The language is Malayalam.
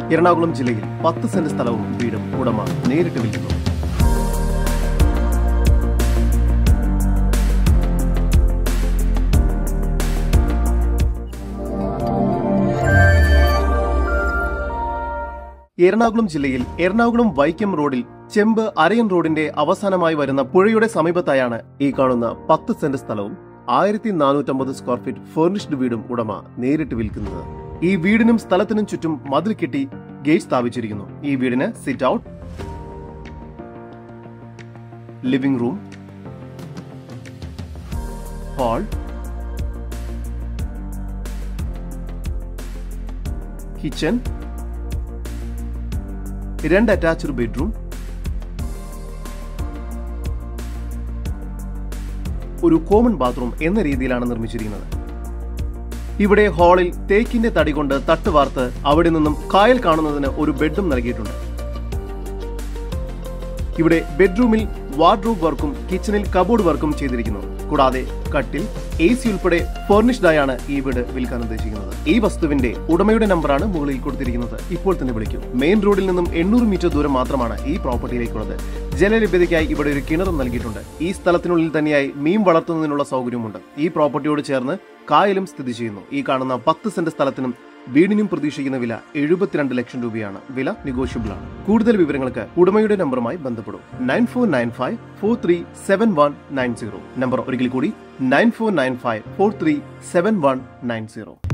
എറണാകുളം ജില്ലയിൽ പത്ത് സെന്റ് സ്ഥലവും വീടും ഉടമ നേരിട്ട് വിൽക്കുന്നു എറണാകുളം ജില്ലയിൽ എറണാകുളം വൈക്കം റോഡിൽ ചെമ്പ് അരയൻ റോഡിന്റെ അവസാനമായി വരുന്ന പുഴയുടെ സമീപത്തായാണ് ഈ കാണുന്ന പത്ത് സെന്റ് സ്ഥലവും ആയിരത്തി നാനൂറ്റമ്പത് സ്ക്വയർ ഫീറ്റ് ഫർണിഷ്ഡ് വീടും ഉടമ നേരിട്ട് വിൽക്കുന്നത് ഈ വീടിനും സ്ഥലത്തിനും ചുറ്റും മതിൽ കെട്ടി ഗേറ്റ് സ്ഥാപിച്ചിരിക്കുന്നു ഈ വീടിന് sit out living room hall kitchen രണ്ട് അറ്റാച്ച്ഡ് ബെഡ്റൂം ഒരു കോമൺ ബാത്റൂം എന്ന രീതിയിലാണ് നിർമ്മിച്ചിരിക്കുന്നത് ഇവിടെ ഹാളിൽ തേക്കിന്റെ തടി കൊണ്ട് തട്ട് വാർത്ത് അവിടെ നിന്നും കായൽ കാണുന്നതിന് ഒരു ബെഡും നൽകിയിട്ടുണ്ട് ഇവിടെ ബെഡ്റൂമിൽ വാർഡ്രോബ് വർക്കും കിച്ചണിൽ കബോർഡ് വർക്കും ചെയ്തിരിക്കുന്നു കൂടാതെ കട്ടിൽ എ സി ഉൾപ്പെടെ ഫർണിഷ്ഡ് ആയാണ് ഈ വീട് വിൽക്കാൻ ഉദ്ദേശിക്കുന്നത് ഈ വസ്തുവിന്റെ ഉടമയുടെ നമ്പറാണ് മുകളിൽ കൊടുത്തിരിക്കുന്നത് ഇപ്പോൾ തന്നെ വിളിക്കൂ മെയിൻ റോഡിൽ നിന്നും എണ്ണൂറ് മീറ്റർ ദൂരം മാത്രമാണ് ഈ പ്രോപ്പർട്ടിയിലേക്കുള്ളത് ജലലഭ്യതയ്ക്കായി ഇവിടെ ഒരു കിണറും നൽകിയിട്ടുണ്ട് ഈ സ്ഥലത്തിനുള്ളിൽ തന്നെയായി മീൻ വളർത്തുന്നതിനുള്ള സൗകര്യമുണ്ട് ഈ പ്രോപ്പർട്ടിയോട് ചേർന്ന് കായലും സ്ഥിതി ചെയ്യുന്നു ഈ കാണുന്ന പത്ത് സെന്റ് സ്ഥലത്തിനും വീടിനും പ്രതീക്ഷിക്കുന്ന വില എഴുപത്തിരണ്ട് ലക്ഷം രൂപയാണ് വില നെഗോഷ്യബിൾ ആണ് കൂടുതൽ വിവരങ്ങൾക്ക് ഉടമയുടെ നമ്പറുമായി ബന്ധപ്പെടും nine four nine five four three seven one nine zero number ഒരിക്കൽ കൂടി nine four nine five four three seven one nine zero